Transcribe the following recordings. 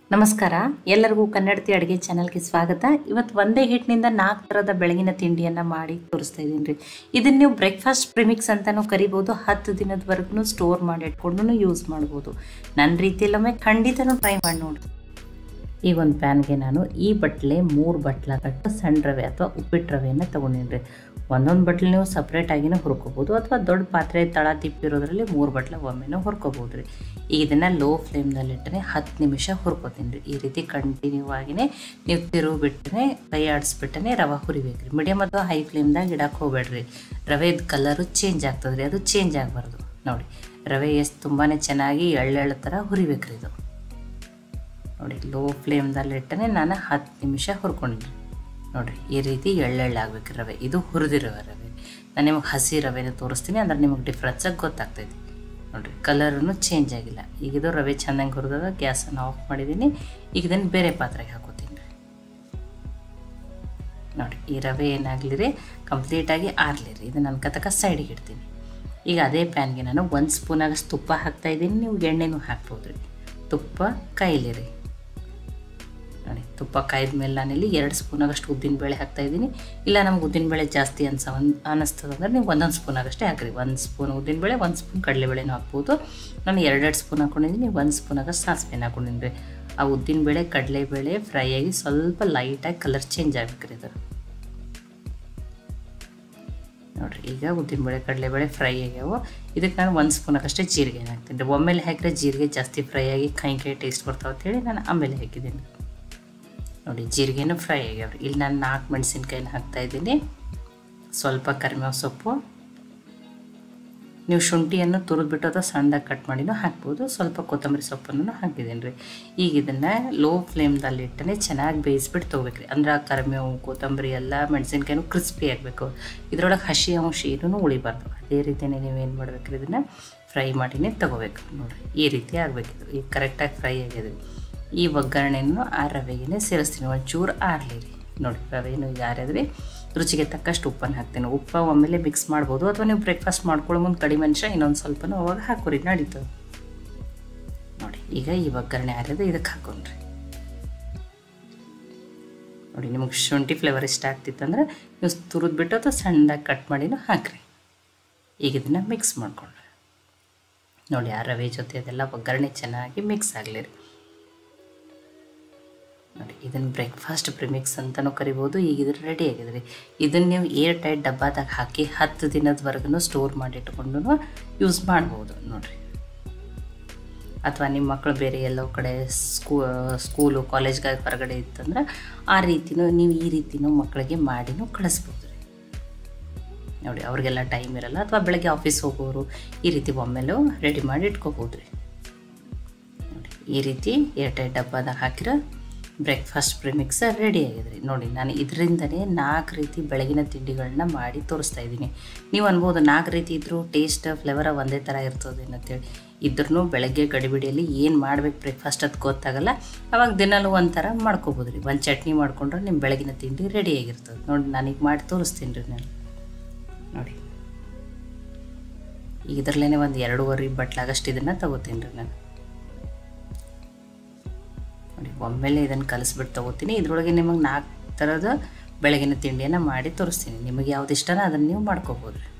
ನಮಸ್ಕಾರ ಎಲ್ಲರಿಗೂ ಕನ್ನಡತಿ ಅಡುಗೆ ಚಾನಲ್ಗೆ ಸ್ವಾಗತ ಇವತ್ತು ಒಂದೇ ಹಿಟ್ಟಿನಿಂದ ನಾಲ್ಕು ಥರದ ಬೆಳಗಿನ ತಿಂಡಿಯನ್ನು ಮಾಡಿ ತೋರಿಸ್ತಾ ಇದ್ದೀನಿ ರೀ ಇದನ್ನು ನೀವು ಬ್ರೇಕ್ಫಾಸ್ಟ್ ಪ್ರಿಮಿಕ್ಸ್ ಅಂತಲೂ ಕರಿಬೋದು ಹತ್ತು ದಿನದವರೆಗೂ ಸ್ಟೋರ್ ಮಾಡಿ ಇಟ್ಕೊಂಡು ಯೂಸ್ ಮಾಡ್ಬೋದು ನನ್ನ ರೀತಿಯಲ್ಲೊಮ್ಮೆ ಖಂಡಿತನೂ ಟ್ರೈ ಮಾಡಿ ನೋಡಿ ಈಗ ಒಂದು ಪ್ಯಾನ್ಗೆ ನಾನು ಈ ಬಟ್ಲೆ ಮೂರು ಬಟ್ಲ ಕಟ್ಟು ಸಣ್ಣ ರವೆ ಅಥವಾ ಉಪ್ಪಿಟ್ಟು ರವೆಯನ್ನು ತೊಗೊಂಡಿನಿ ಒಂದೊಂದು ಬಟ್ಲು ನೀವು ಸಪ್ರೇಟಾಗಿನೂ ಹುರ್ಕೋಬೋದು ಅಥವಾ ದೊಡ್ಡ ಪಾತ್ರೆ ತಳ ತಿಪ್ಪಿರೋದ್ರಲ್ಲಿ ಮೂರು ಬಟ್ಲ ಒಮ್ಮೆನೂ ಹುರ್ಕೋಬೋದು ರೀ ಈಗ ಇದನ್ನು ಲೋ ಫ್ಲೇಮ್ನಲ್ಲಿಟ್ಟರೆ ಹತ್ತು ನಿಮಿಷ ಹುರ್ಕೋತೀನಿ ರೀ ಈ ರೀತಿ ಕಂಟಿನ್ಯೂ ಆಗಿನೇ ನೀವು ತಿರುವು ಬಿಟ್ಟರೆ ಕೈ ಆಡಿಸ್ಬಿಟ್ಟನೆ ರವೆ ಹುರಿಬೇಕು ರೀ ಮೀಡಿಯಮ್ ಅಥವಾ ಹೈ ಫ್ಲೇಮ್ದಾಗ ಇಡಕ್ಕೆ ಹೋಗ್ಬೇಡ್ರಿ ರವೆದ ಕಲರು ಚೇಂಜ್ ಆಗ್ತದೆ ರೀ ಅದು ಚೇಂಜ್ ಆಗಬಾರ್ದು ನೋಡಿ ರವೆ ಎಷ್ಟು ತುಂಬಾ ಚೆನ್ನಾಗಿ ಎಳ್ಳೆಳ್ಳು ಥರ ಹುರಿಬೇಕು ರೀ ಇದು ನೋಡಿ ಲೋ ಫ್ಲೇಮ್ದಲ್ಲಿ ಇಟ್ಟನೆ ನಾನು ಹತ್ತು ನಿಮಿಷ ಹುರ್ಕೊಂಡಿನಿ ನೋಡಿರಿ ಈ ರೀತಿ ಎಳ್ಳೆಳ್ಳಾಗಬೇಕು ರವೆ ಇದು ಹುರಿದಿರೋ ರವೆ ನಾನು ನಿಮಗೆ ಹಸಿ ರವೆನ ತೋರಿಸ್ತೀನಿ ಅಂದ್ರೆ ನಿಮಗೆ ಡಿಫ್ರೆನ್ಸಾಗಿ ಗೊತ್ತಾಗ್ತೈತಿ ನೋಡಿರಿ ಕಲರೂ ಚೇಂಜ್ ಆಗಿಲ್ಲ ಈಗ ಇದು ರವೆ ಚೆಂದಂಗೆ ಹುರಿದಾಗ ಗ್ಯಾಸನ್ನು ಆಫ್ ಮಾಡಿದ್ದೀನಿ ಈಗ ಇದನ್ನು ಬೇರೆ ಪಾತ್ರೆಗೆ ಹಾಕೋತೀನಿ ರೀ ನೋಡಿ ಈ ರವೆ ಏನಾಗಲಿ ರೀ ಕಂಪ್ಲೀಟಾಗಿ ಆರಲಿ ರೀ ಇದನ್ನು ನನ್ನ ಕತಕ ಸೈಡಿಗೆ ಇಡ್ತೀನಿ ಈಗ ಅದೇ ಪ್ಯಾನ್ಗೆ ನಾನು ಒಂದು ಸ್ಪೂನಾಗಷ್ಟು ತುಪ್ಪ ಹಾಕ್ತಾಯಿದ್ದೀನಿ ನೀವು ಎಣ್ಣೆನೂ ಹಾಕ್ಬೋದು ರೀ ತುಪ್ಪ ಕಾಯಿಲಿ ರೀ ನೋಡಿ ತುಪ್ಪ ಕಾಯ್ದ ಮೇಲೆ ನಾನಿಲ್ಲಿ ಎರಡು ಸ್ಪೂನಾಗಷ್ಟು ಉದ್ದಿನಬೇಳೆ ಹಾಕ್ತಾಯಿದ್ದೀನಿ ಇಲ್ಲ ನಮ್ಗೆ ಉದ್ದಿನಬೇಳೆ ಜಾಸ್ತಿ ಅನ್ಸ ಒಂದು ಅನ್ನಿಸ್ತದಂದ್ರೆ ನೀವು ಒಂದೊಂದು ಸ್ಪೂನಾಗಷ್ಟೇ ಹಾಕ್ರಿ ಒಂದು ಸ್ಪೂನ್ ಉದ್ದಿನಬೇಳೆ ಒಂದು ಸ್ಪೂನ್ ಕಡಲೆಬೇಳೆನೂ ಹಾಕ್ಬೋದು ನಾನು ಎರಡೆರಡು ಸ್ಪೂನ್ ಹಾಕ್ಕೊಂಡಿದ್ದೀನಿ ಒಂದು ಸ್ಪೂನಾಗಷ್ಟು ಸಾಸಿವೆನ ಹಾಕ್ಕೊಂಡಿನಿ ರೀ ಆ ಉದ್ದಿನಬೇಳೆ ಕಡಲೆಬೇಳೆ ಫ್ರೈ ಆಗಿ ಸ್ವಲ್ಪ ಲೈಟಾಗಿ ಕಲರ್ ಚೇಂಜ್ ಆಗ್ಬೇಕು ರೀ ಇದು ನೋಡಿರಿ ಈಗ ಉದ್ದಿನಬೇಳೆ ಕಡಲೆಬೇಳೆ ಫ್ರೈ ಆಗ್ಯಾವು ಇದಕ್ಕೆ ನಾನು ಒಂದು ಸ್ಪೂನಾಗಷ್ಟೇ ಜೀರಿಗೆ ಹಾಕ್ತೀನಿ ರೀ ಒಮ್ಮೆಲೆ ಹಾಕಿದ್ರೆ ಜೀರಿಗೆ ಜಾಸ್ತಿ ಫ್ರೈ ಆಗಿ ಕೈ ಕೈ ಟೇಸ್ಟ್ ಬರ್ತಾವೆ ಅಂತೇಳಿ ನಾನು ಆಮೇಲೆ ಹಾಕಿದ್ದೀನಿ ನೋಡಿ ಜೀರಿಗೆನೂ ಫ್ರೈ ಆಗ್ಯಾವ್ರಿ ಇಲ್ಲಿ ನಾನು ನಾಲ್ಕು ಮೆಣಸಿನ್ಕಾಯಿನ ಹಾಕ್ತಾಯಿದ್ದೀನಿ ಸ್ವಲ್ಪ ಕರಿಬೇವು ಸೊಪ್ಪು ನೀವು ಶುಂಠಿಯನ್ನು ತುರಿದ್ಬಿಟ್ಟು ಅಥವಾ ಸಣ್ಣದಾಗಿ ಕಟ್ ಮಾಡಿನೂ ಹಾಕ್ಬೋದು ಸ್ವಲ್ಪ ಕೊತ್ತಂಬರಿ ಸೊಪ್ಪನ್ನು ಹಾಕಿದ್ದೀನಿ ರೀ ಈಗ ಇದನ್ನು ಲೋ ಫ್ಲೇಮ್ದಲ್ಲಿ ಇಟ್ಟನೆ ಚೆನ್ನಾಗಿ ಬೇಯಿಸ್ಬಿಟ್ಟು ತೊಗೋಬೇಕ್ರಿ ಅಂದ್ರೆ ಆ ಕರಿಬೇವು ಕೊತ್ತಂಬರಿ ಎಲ್ಲ ಮೆಣಸಿನ್ಕಾಯಿನೂ ಕ್ರಿಸ್ಪಿ ಆಗಬೇಕು ಇದರೊಳಗೆ ಹಸಿ ಅಂಶ ಏನೂ ಉಳಿಬಾರ್ದು ಅದೇ ರೀತಿಯೇ ನೀವೇನು ಮಾಡ್ಬೇಕ್ರಿ ಇದನ್ನು ಫ್ರೈ ಮಾಡಿನೇ ತೊಗೋಬೇಕು ನೋಡಿರಿ ಈ ರೀತಿ ಆಗಬೇಕಿದ್ರು ಈಗ ಕರೆಕ್ಟಾಗಿ ಫ್ರೈ ಆಗಿದೆ ಈ ಒಗ್ಗರಣೆಯನ್ನು ಆ ರವೆಗೆ ಸೇರಿಸ್ತೀನಿ ಒಂಚೂರು ಆರಲಿ ರೀ ನೋಡಿ ರವೆನೂ ಈಗ ಆರಿದ್ರೆ ರುಚಿಗೆ ತಕ್ಕಷ್ಟು ಉಪ್ಪನ್ನು ಹಾಕ್ತೀನಿ ಉಪ್ಪು ಒಮ್ಮೆಲೆ ಮಿಕ್ಸ್ ಮಾಡ್ಬೋದು ಅಥವಾ ನೀವು ಬ್ರೇಕ್ಫಾಸ್ಟ್ ಮಾಡ್ಕೊಳ್ಳೋ ಮುಂದೆ ಕಡಿಮೆ ಮನುಷ್ಯ ಇನ್ನೊಂದು ಸ್ವಲ್ಪನೂ ಅವಾಗ ಹಾಕೋರಿ ನಡೀತದೆ ನೋಡಿ ಈಗ ಈ ಒಗ್ಗರಣೆ ಆರಿದ್ರೆ ಇದಕ್ಕೆ ಹಾಕೊಂಡ್ರಿ ನೋಡಿ ನಿಮಗೆ ಶುಂಠಿ ಫ್ಲೇವರ್ ಇಷ್ಟ ಆಗ್ತಿತ್ತಂದ್ರೆ ನೀವು ತುರಿದ್ಬಿಟ್ಟು ಅಥವಾ ಸಣ್ಣದಾಗಿ ಕಟ್ ಮಾಡಿನೂ ಹಾಕ್ರಿ ಈಗ ಇದನ್ನು ಮಿಕ್ಸ್ ಮಾಡ್ಕೊಂಡ್ರಿ ನೋಡಿ ಆ ರವೆ ಜೊತೆ ಅದೆಲ್ಲ ಒಗ್ಗರಣೆ ಚೆನ್ನಾಗಿ ಮಿಕ್ಸ್ ಆಗಲಿ ರೀ ನೋಡಿ ಇದನ್ನು ಬ್ರೇಕ್ಫಾಸ್ಟ್ ಪ್ರಿಮಿಕ್ಸ್ ಅಂತಲೂ ಕರಿಬೋದು ಈಗ ಇದು ರೆಡಿ ಆಗಿದೆ ರೀ ಇದನ್ನು ನೀವು ಏರ್ ಟೈಟ್ ಡಬ್ಬಾದಾಗ ಹಾಕಿ ಹತ್ತು ದಿನದವರೆಗೂ ಸ್ಟೋರ್ ಮಾಡಿ ಇಟ್ಕೊಂಡು ಯೂಸ್ ಮಾಡ್ಬೋದು ನೋಡಿರಿ ಅಥವಾ ನಿಮ್ಮ ಮಕ್ಕಳು ಬೇರೆ ಎಲ್ಲೋ ಕಡೆ ಸ್ಕೂ ಸ್ಕೂಲು ಕಾಲೇಜ್ಗಾಗಿ ಹೊರಗಡೆ ಇತ್ತಂದ್ರೆ ಆ ರೀತಿನೂ ನೀವು ಈ ರೀತಿನೂ ಮಕ್ಕಳಿಗೆ ಮಾಡಿನೂ ಕಳಿಸ್ಬೋದು ರೀ ನೋಡಿ ಅವ್ರಿಗೆಲ್ಲ ಟೈಮ್ ಇರಲ್ಲ ಅಥವಾ ಬೆಳಗ್ಗೆ ಆಫೀಸ್ ಹೋಗೋರು ಈ ರೀತಿ ಒಮ್ಮೆಲೂ ರೆಡಿ ಮಾಡಿ ಇಟ್ಕೋಬೋದು ರೀ ನೋಡಿ ಈ ರೀತಿ ಏರ್ ಟೈಟ್ ಡಬ್ಬಾದಾಗ ಹಾಕಿರೋ ಬ್ರೇಕ್ಫಾಸ್ಟ್ ಪ್ರಿಮಿಕ್ಸ್ ರೆಡಿ ಆಗಿದೆ ರೀ ನೋಡಿ ನಾನು ಇದರಿಂದನೇ ನಾಲ್ಕು ರೀತಿ ಬೆಳಗಿನ ತಿಂಡಿಗಳನ್ನ ಮಾಡಿ ತೋರಿಸ್ತಾ ಇದ್ದೀನಿ ನೀವು ಅನ್ಬೋದು ನಾಲ್ಕು ರೀತಿ ಇದ್ದರೂ ಟೇಸ್ಟ್ ಫ್ಲೇವರ ಒಂದೇ ಥರ ಇರ್ತದೆ ಅಂತೇಳಿ ಇದ್ರೂ ಬೆಳಗ್ಗೆ ಗಡಿಬಿಡಿಯಲ್ಲಿ ಏನು ಮಾಡ್ಬೇಕು ಬ್ರೇಕ್ಫಾಸ್ಟ್ ಅದು ಗೊತ್ತಾಗಲ್ಲ ಅವಾಗ ದಿನಲ್ಲೂ ಒಂಥರ ಮಾಡ್ಕೋಬೋದು ರೀ ಒಂದು ಚಟ್ನಿ ಮಾಡಿಕೊಂಡ್ರೆ ನಿಮ್ಮ ಬೆಳಗಿನ ತಿಂಡಿ ರೆಡಿ ಆಗಿರ್ತದೆ ನೋಡಿ ನಾನೀಗ ಮಾಡಿ ತೋರಿಸ್ತೀನಿ ರೀ ನಾನು ನೋಡಿ ಈಗ ಇದರಲ್ಲೇ ಒಂದು ಎರಡೂವರೆ ಬಟ್ಲಾಗಷ್ಟು ಇದನ್ನು ತಗೋತೀನಿ ರೀ ನಾನು ನೋಡಿ ಒಮ್ಮೆಲೆ ಇದನ್ನು ಕಲಿಸ್ಬಿಟ್ಟು ತೊಗೋತೀನಿ ಇದರೊಳಗೆ ನಿಮಗೆ ನಾಲ್ಕು ಥರದ ಬೆಳಗಿನ ತಿಂಡಿಯನ್ನು ಮಾಡಿ ತೋರಿಸ್ತೀನಿ ನಿಮಗೆ ಯಾವ್ದು ಇಷ್ಟನೋ ಅದನ್ನು ನೀವು ಮಾಡ್ಕೋಬೋದು ರೀ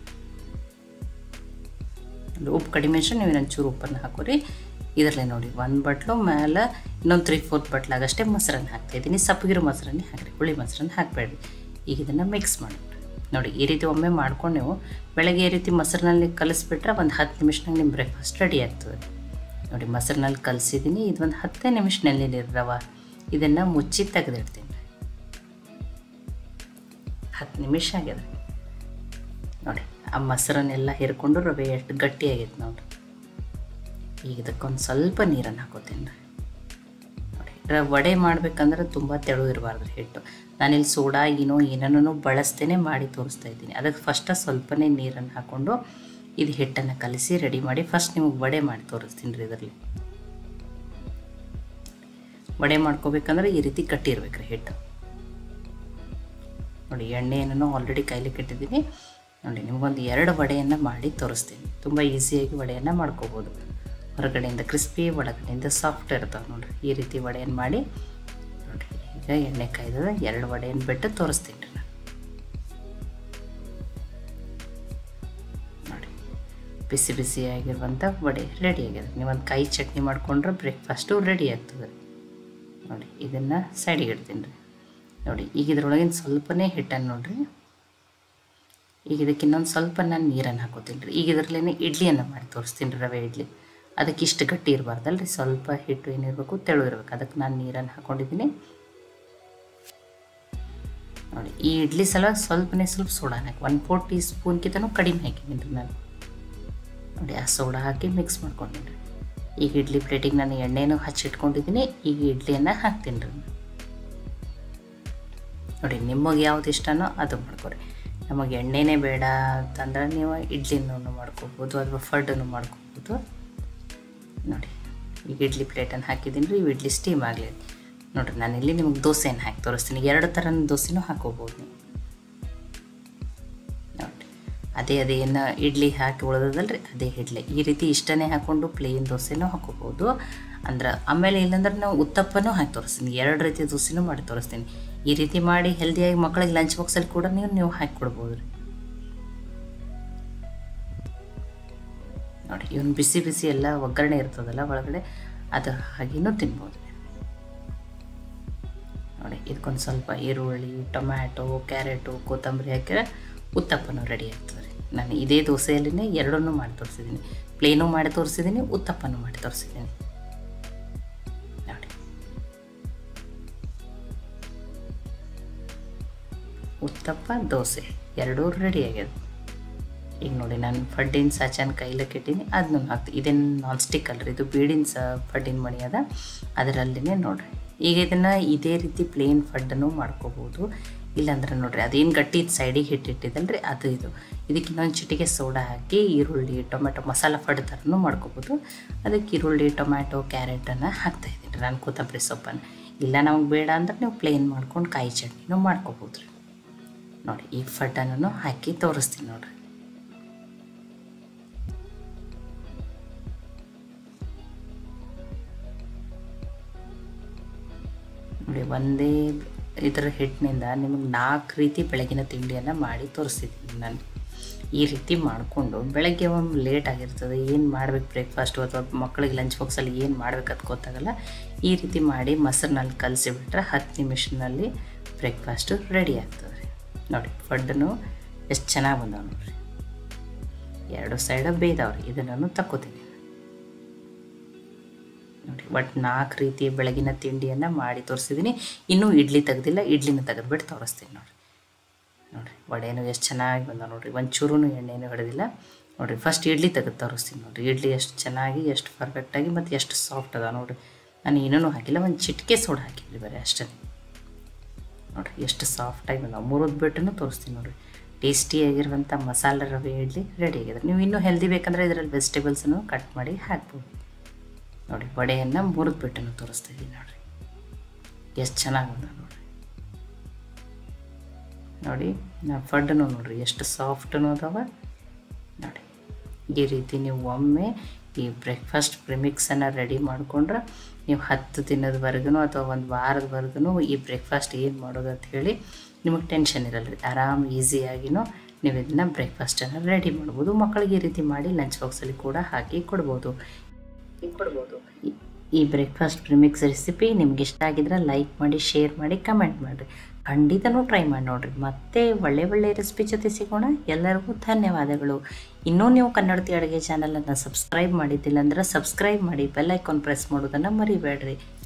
ಉಪ್ಪು ಕಡಿಮೆ ಅಷ್ಟು ನೀವು ಇನ್ನೊಂಚೂರು ಉಪ್ಪನ್ನು ಹಾಕೋರಿ ಇದರಲ್ಲೇ ನೋಡಿ ಒಂದು ಬಟ್ಲು ಮೇಲೆ ಇನ್ನೊಂದು ತ್ರೀ ಫೋರ್ತ್ ಬಟ್ಲಾಗಷ್ಟೇ ಮೊಸರನ್ನು ಹಾಕ್ತಾಯಿದ್ದೀನಿ ಸಪ್ಪಗಿರೋ ಮೊಸರನ್ನೇ ಹಾಕಿರಿ ಹುಳಿ ಮೊಸರನ್ನು ಹಾಕಬೇಡಿ ಈಗ ಇದನ್ನು ಮಿಕ್ಸ್ ಮಾಡಿ ನೋಡಿ ಈ ರೀತಿ ಒಮ್ಮೆ ಮಾಡ್ಕೊಂಡು ನೀವು ಬೆಳಗ್ಗೆ ಈ ರೀತಿ ಮೊಸರಿನಲ್ಲಿ ಕಲಿಸ್ಬಿಟ್ರೆ ಒಂದು ಹತ್ತು ನಿಮಿಷನಾಗ ನಿಮ್ಮ ಬ್ರೇಕ್ಫಾಸ್ಟ್ ರೆಡಿ ಆಗ್ತದೆ ನೋಡಿ ಮೊಸರಿನಲ್ಲಿ ಕಲಿಸಿದ್ದೀನಿ ಇದೊಂದು ಹತ್ತೇ ನಿಮಿಷ ನೆಲ್ಲಿಲಿ ರವ ಇದನ್ನು ಮುಚ್ಚಿ ತೆಗೆದಿಡ್ತೀನಿ ಹತ್ತು ನಿಮಿಷ ಆಗ್ಯದ ನೋಡಿ ಆ ಮೊಸರನ್ನೆಲ್ಲ ಹಿರ್ಕೊಂಡು ರವೆ ಎಷ್ಟು ಗಟ್ಟಿಯಾಗೈತೆ ನೋಡಿರಿ ಈಗ ಇದಕ್ಕೊಂದು ಸ್ವಲ್ಪ ನೀರನ್ನು ಹಾಕೋತೀನಿ ರೀ ನೋಡಿ ರ ವಡೆ ಮಾಡ್ಬೇಕಂದ್ರೆ ತುಂಬ ತೆಳು ಇರಬಾರ್ದು ಹಿಟ್ಟು ನಾನಿಲ್ಲಿ ಸೋಡಾ ಏನೋ ಏನನ್ನೂ ಬಳಸ್ತೇನೆ ಮಾಡಿ ತೋರಿಸ್ತಾ ಇದ್ದೀನಿ ಅದಕ್ಕೆ ಫಸ್ಟ ಸ್ವಲ್ಪನೇ ನೀರನ್ನು ಹಾಕ್ಕೊಂಡು ಇದು ಹಿಟ್ಟನ್ನು ಕಲಿಸಿ ರೆಡಿ ಮಾಡಿ ಫಸ್ಟ್ ನಿಮಗೆ ವಡೆ ಮಾಡಿ ತೋರಿಸ್ತೀನಿ ರೀ ಇದರಲ್ಲಿ ವಡೆ ಮಾಡ್ಕೋಬೇಕಂದ್ರೆ ಈ ರೀತಿ ಕಟ್ಟಿರ್ಬೇಕು ರೀ ಹಿಟ್ಟು ನೋಡಿ ಎಣ್ಣೆಯನ್ನು ಆಲ್ರೆಡಿ ಕೈಲಿಕ್ಕೆ ಇಟ್ಟಿದ್ದೀನಿ ನೋಡಿ ನಿಮಗೊಂದು ಎರಡು ವಡೆಯನ್ನು ಮಾಡಿ ತೋರಿಸ್ತೀನಿ ತುಂಬ ಈಸಿಯಾಗಿ ವಡೆಯನ್ನು ಮಾಡ್ಕೋಬೋದು ಹೊರಗಡೆಯಿಂದ ಕ್ರಿಸ್ಪಿ ಒಳಗಡೆಯಿಂದ ಸಾಫ್ಟ್ ಇರ್ತಾವೆ ನೋಡಿರಿ ಈ ರೀತಿ ವಡೆಯನ್ನು ಮಾಡಿ ನೋಡಿರಿ ಈಗ ಎಣ್ಣೆ ಕಾಯ್ದದ ಎರಡು ವಡೆಯನ್ನು ಬಿಟ್ಟು ತೋರಿಸ್ತೀನಿ ರೀ ನಾನು ನೋಡಿ ಬಿಸಿ ಬಿಸಿಯಾಗಿರುವಂಥ ವಡೆ ರೆಡಿ ಆಗ್ಯದ ನೀವು ಒಂದು ಕಾಯಿ ಚಟ್ನಿ ಮಾಡಿಕೊಂಡ್ರೆ ಬ್ರೇಕ್ಫಾಸ್ಟು ರೆಡಿ ಆಗ್ತದೆ ನೋಡಿ ಇದನ್ನು ಸೈಡಿಗೆ ಇಡ್ತೀನಿ ರೀ ನೋಡಿ ಈಗ ಇದ್ರೊಳಗಿನ ಸ್ವಲ್ಪನೇ ಹಿಟ್ಟನ್ನು ನೋಡಿರಿ ಈಗ ಇದಕ್ಕೆ ಇನ್ನೊಂದು ಸ್ವಲ್ಪ ನಾನು ನೀರನ್ನು ಹಾಕೋತೀನಿ ರೀ ಈಗ ಇದರಲ್ಲೇ ಇಡ್ಲಿಯನ್ನು ಮಾಡಿ ತೋರಿಸ್ತೀನಿ ರೀ ರವೆ ಇಡ್ಲಿ ಅದಕ್ಕೆ ಇಷ್ಟು ಗಟ್ಟಿ ಇರಬಾರ್ದಲ್ಲ ರೀ ಸ್ವಲ್ಪ ಹಿಟ್ಟು ಏನಿರಬೇಕು ತೆಳು ಇರಬೇಕು ಅದಕ್ಕೆ ನಾನು ನೀರನ್ನು ಹಾಕ್ಕೊಂಡಿದ್ದೀನಿ ನೋಡಿ ಈ ಇಡ್ಲಿ ಸಲ ಸ್ವಲ್ಪನೇ ಸ್ವಲ್ಪ ಸೋಡಾ ಹಾಕಿ ಒನ್ ಫೋರ್ ಟೀ ಸ್ಪೂನ್ಗಿಂತನೂ ಕಡಿಮೆ ಹಾಕಿದ್ದೀನಿ ರೀ ನಾನು ನೋಡಿ ಆ ಸೋಡಾ ಹಾಕಿ ಮಿಕ್ಸ್ ಮಾಡ್ಕೊಂಡಿನಿ ರೀ ಈಗ ಇಡ್ಲಿ ಪ್ಲೇಟಿಗೆ ನಾನು ಎಣ್ಣೆನೂ ಹಚ್ಚಿಟ್ಕೊಂಡಿದ್ದೀನಿ ಈಗ ಇಡ್ಲಿಯನ್ನು ಹಾಕ್ತೀನಿ ರೀ ನೋಡಿ ನಿಮಗೆ ಯಾವ್ದು ಇಷ್ಟನೋ ಅದು ಮಾಡ್ಕೊರಿ ನಮಗೆ ಎಣ್ಣೆನೇ ಬೇಡ ಅಂತಂದ್ರೆ ನೀವು ಇಡ್ಲಿನೂ ಮಾಡ್ಕೋಬೋದು ಅಥವಾ ಫಡ್ಡನ್ನು ಮಾಡ್ಕೋಬೋದು ನೋಡಿ ಈಗ ಇಡ್ಲಿ ಪ್ಲೇಟನ್ನು ಹಾಕಿದ್ದೀನಿ ರೀ ಇವು ಇಡ್ಲಿ ಸ್ಟೀಮ್ ಆಗಲಿ ನೋಡಿರಿ ನಾನು ಇಲ್ಲಿ ನಿಮಗೆ ದೋಸೆಯನ್ನು ಹಾಕಿ ತೋರಿಸ್ತೀನಿ ಎರಡು ಥರ ದೋಸೆನೂ ಹಾಕೋಬೋದು ನೀವು ನೋಡಿ ಅದೇ ಅದೇನು ಇಡ್ಲಿ ಹಾಕಿ ಉಳಿದದಲ್ರಿ ಅದೇ ಇಡ್ಲಿ ಈ ರೀತಿ ಇಷ್ಟನೇ ಹಾಕ್ಕೊಂಡು ಪ್ಲೇನ್ ದೋಸೆನೂ ಹಾಕೋಬೋದು ಅಂದ್ರೆ ಆಮೇಲೆ ಇಲ್ಲಾಂದ್ರೆ ನಾವು ಉತ್ತಪ್ಪನೂ ಹಾಕಿ ತೋರಿಸ್ತೀನಿ ಎರಡು ರೀತಿ ದೋಸೆನೂ ಮಾಡಿ ತೋರಿಸ್ತೀನಿ ಈ ರೀತಿ ಮಾಡಿ ಹೆಲ್ದಿಯಾಗಿ ಮಕ್ಕಳಿಗೆ ಲಂಚ್ ಬಾಕ್ಸಲ್ಲಿ ಕೂಡ ನೀವು ನೀವು ಹಾಕಿ ಕೊಡ್ಬೋದು ರೀ ನೋಡಿ ಇವನು ಬಿಸಿ ಬಿಸಿ ಎಲ್ಲ ಒಗ್ಗರಣೆ ಇರ್ತದಲ್ಲ ಒಳಗಡೆ ಅದು ಹಾಗೇನೂ ತಿನ್ಬೋದು ನೋಡಿ ಇದಕ್ಕೊಂದು ಸ್ವಲ್ಪ ಈರುಳ್ಳಿ ಟೊಮ್ಯಾಟೊ ಕ್ಯಾರೆಟು ಕೊತ್ತಂಬರಿ ಹಾಕಿದ್ರೆ ಉತ್ತಪ್ಪನೂ ರೆಡಿ ಆಗ್ತದೆ ರೀ ನಾನು ಇದೇ ದೋಸೆಯಲ್ಲಿನೇ ಎರಡನ್ನೂ ಮಾಡಿ ತೋರಿಸಿದ್ದೀನಿ ಪ್ಲೇನೂ ಮಾಡಿ ತೋರಿಸಿದ್ದೀನಿ ಉತ್ತಪ್ಪನೂ ಮಾಡಿ ತೋರಿಸಿದ್ದೀನಿ ನೋಡಿ ಉತ್ತಪ್ಪ ದೋಸೆ ಎರಡೂ ರೆಡಿ ಆಗ್ಯದ ಈಗ ನೋಡಿ ನಾನು ಫಡ್ಡಿನ ಸಾಚನ ಕೈಲಕ್ಕೆ ಇಟ್ಟೀನಿ ಅದನ್ನು ಹಾಕ್ತೀನಿ ಇದೇನು ನಾನ್ ಸ್ಟಿಕ್ ಅಲ್ರಿ ಇದು ಬೀಡಿನ ಸ ಫಡ್ಡಿನ ಮಣಿ ಅದ ಅದರಲ್ಲಿನೇ ನೋಡಿರಿ ಈಗ ಇದನ್ನು ಇದೇ ರೀತಿ ಪ್ಲೇನ್ ಫಡ್ಡನ್ನು ಮಾಡ್ಕೋಬೋದು ಇಲ್ಲಾಂದ್ರೆ ನೋಡಿರಿ ಅದೇನು ಗಟ್ಟಿ ಸೈಡಿಗೆ ಹಿಟ್ಟಿಟ್ಟಿದ್ದಲ್ರಿ ಅದು ಇದು ಇದಕ್ಕೆ ಇನ್ನೊಂದು ಚಿಟಿಕೆ ಸೋಡಾ ಹಾಕಿ ಈರುಳ್ಳಿ ಟೊಮೆಟೊ ಮಸಾಲ ಫಡ್ ಥರನೂ ಮಾಡ್ಕೋಬೋದು ಅದಕ್ಕೆ ಈರುಳ್ಳಿ ಟೊಮ್ಯಾಟೊ ಕ್ಯಾರೆಟನ್ನು ಹಾಕ್ತಾಯಿದ್ದೀನಿ ನಾನು ಕೊತ್ತಂಬರಿ ಸೊಪ್ಪನ್ನು ಇಲ್ಲ ನಮಗೆ ಬೇಡ ಅಂದ್ರೆ ನೀವು ಪ್ಲೇನ್ ಮಾಡ್ಕೊಂಡು ಕಾಯಿ ಚಟ್ನಿನೂ ಮಾಡ್ಕೋಬೋದು ರೀ ನೋಡಿ ಈ ಫಡ್ಡನ್ನು ಹಾಕಿ ತೋರಿಸ್ತೀನಿ ನೋಡಿರಿ ನೋಡಿ ಒಂದೇ ಇದರ ಹಿಟ್ಟಿನಿಂದ ನಿಮಗೆ ನಾಲ್ಕು ರೀತಿ ಬೆಳಗಿನ ತಿಂಡಿಯನ್ನು ಮಾಡಿ ತೋರಿಸ್ತಿದ್ದೀನಿ ನಾನು ಈ ರೀತಿ ಮಾಡಿಕೊಂಡು ಬೆಳಗ್ಗೆ ಒಂದು ಲೇಟ್ ಆಗಿರ್ತದೆ ಏನು ಮಾಡ್ಬೇಕು ಬ್ರೇಕ್ಫಾಸ್ಟು ಅಥವಾ ಮಕ್ಕಳಿಗೆ ಲಂಚ್ ಬಾಕ್ಸಲ್ಲಿ ಏನು ಮಾಡ್ಬೇಕಂತ ಗೊತ್ತಾಗಲ್ಲ ಈ ರೀತಿ ಮಾಡಿ ಮೊಸರಿನಲ್ಲಿ ಕಲಸಿಬಿಟ್ರೆ ಹತ್ತು ನಿಮಿಷದಲ್ಲಿ ಬ್ರೇಕ್ಫಾಸ್ಟು ರೆಡಿ ಆಗ್ತದೆ ರೀ ನೋಡಿ ಫಡ್ಡನು ಎಷ್ಟು ಚೆನ್ನಾಗಿ ಬಂದಾವೆ ನೋಡಿರಿ ಎರಡು ಸೈಡ ಬೇಯ್ದವ್ರಿ ಇದನ್ನು ತಕ್ಕೋತೀನಿ ನೋಡಿ ಒಟ್ಟು ನಾಲ್ಕು ರೀತಿಯ ಬೆಳಗಿನ ತಿಂಡಿಯನ್ನು ಮಾಡಿ ತೋರಿಸಿದ್ದೀನಿ ಇನ್ನೂ ಇಡ್ಲಿ ತೆಗ್ದಿಲ್ಲ ಇಡ್ಲಿನ ತೆಗೆದ್ಬಿಟ್ಟು ತೋರಿಸ್ತೀನಿ ನೋಡಿರಿ ನೋಡಿರಿ ವಡೆನೂ ಎಷ್ಟು ಚೆನ್ನಾಗಿ ಬಂದ ನೋಡಿರಿ ಒಂಚೂರು ಎಣ್ಣೆನೂ ಹೊಡೆದಿಲ್ಲ ನೋಡಿರಿ ಫಸ್ಟ್ ಇಡ್ಲಿ ತೆಗೆದು ತೋರಿಸ್ತೀನಿ ನೋಡಿರಿ ಇಡ್ಲಿ ಎಷ್ಟು ಚೆನ್ನಾಗಿ ಎಷ್ಟು ಪರ್ಫೆಕ್ಟಾಗಿ ಮತ್ತು ಎಷ್ಟು ಸಾಫ್ಟ್ ಅದ ನೋಡಿರಿ ನಾನು ಏನೂ ಹಾಕಿಲ್ಲ ಒಂದು ಚಿಟಿಕೆ ಸೋಡಾ ಹಾಕಿದ್ರಿ ಬರೀ ಅಷ್ಟೇ ನೋಡಿರಿ ಎಷ್ಟು ಸಾಫ್ಟಾಗಿ ಬಂದ ಮುರಿದು ಬಿಟ್ಟು ತೋರಿಸ್ತೀನಿ ನೋಡಿರಿ ಟೇಸ್ಟಿಯಾಗಿರುವಂಥ ಮಸಾಲೆ ರವೆ ಇಡ್ಲಿ ರೆಡಿ ಆಗಿದೆ ನೀವು ಇನ್ನೂ ಹೆಲ್ದಿ ಬೇಕಂದರೆ ಇದರಲ್ಲಿ ವೆಜಿಟೇಬಲ್ಸನ್ನು ಕಟ್ ಮಾಡಿ ಹಾಕ್ಬೋದು ನೋಡಿ ವಡೆಯನ್ನು ಮುರಿದು ಬಿಟ್ಟನ್ನು ತೋರಿಸ್ತಾ ಇದ್ದೀನಿ ನೋಡಿರಿ ಎಷ್ಟು ಚೆನ್ನಾಗಿ ಬಂದ ನೋಡಿರಿ ನೋಡಿ ನಾ ಫಡ್ಡನು ನೋಡಿರಿ ಎಷ್ಟು ಸಾಫ್ಟನು ಅದಾವ ನೋಡಿ ಈ ರೀತಿ ನೀವು ಒಮ್ಮೆ ಈ ಬ್ರೇಕ್ಫಾಸ್ಟ್ ಪ್ರಿಮಿಕ್ಸನ್ನು ರೆಡಿ ಮಾಡಿಕೊಂಡ್ರೆ ನೀವು ಹತ್ತು ದಿನದವರೆಗೂ ಅಥವಾ ಒಂದು ವಾರದವರೆಗೂ ಈ ಬ್ರೇಕ್ಫಾಸ್ಟ್ ಏನು ಮಾಡೋದು ಅಂತ ಹೇಳಿ ನಿಮಗೆ ಟೆನ್ಷನ್ ಇರಲ್ಲ ರೀ ಆರಾಮ್ ಈಸಿಯಾಗಿನೂ ನೀವು ಇದನ್ನು ಬ್ರೇಕ್ಫಾಸ್ಟನ್ನು ರೆಡಿ ಮಾಡ್ಬೋದು ಮಕ್ಕಳಿಗೆ ಈ ರೀತಿ ಮಾಡಿ ಲಂಚ್ ಬಾಕ್ಸಲ್ಲಿ ಕೂಡ ಹಾಕಿ ಕೊಡ್ಬೋದು ಕೊಡ್ಬೋದು ಈ ಬ್ರೇಕ್ಫಾಸ್ಟ್ ಪ್ರಿಮಿಕ್ಸ್ ರೆಸಿಪಿ ನಿಮ್ಗೆ ಇಷ್ಟ ಆಗಿದ್ರೆ ಲೈಕ್ ಮಾಡಿ ಶೇರ್ ಮಾಡಿ ಕಮೆಂಟ್ ಮಾಡಿರಿ ಖಂಡಿತನೂ ಟ್ರೈ ಮಾಡಿ ನೋಡಿರಿ ಮತ್ತೆ ಒಳ್ಳೆ ಒಳ್ಳೆ ರೆಸಿಪಿ ಜೊತೆ ಸಿಗೋಣ ಎಲ್ಲರಿಗೂ ಧನ್ಯವಾದಗಳು ಇನ್ನೂ ನೀವು ಕನ್ನಡತಿ ಅಡುಗೆ ಚಾನಲನ್ನು ಸಬ್ಸ್ಕ್ರೈಬ್ ಮಾಡಿದ್ದಿಲ್ಲ ಅಂದ್ರೆ ಸಬ್ಸ್ಕ್ರೈಬ್ ಮಾಡಿ ಬೆಲ್ ಐಕಾನ್ ಪ್ರೆಸ್ ಮಾಡೋದನ್ನು ಮರಿಬೇಡ್ರಿ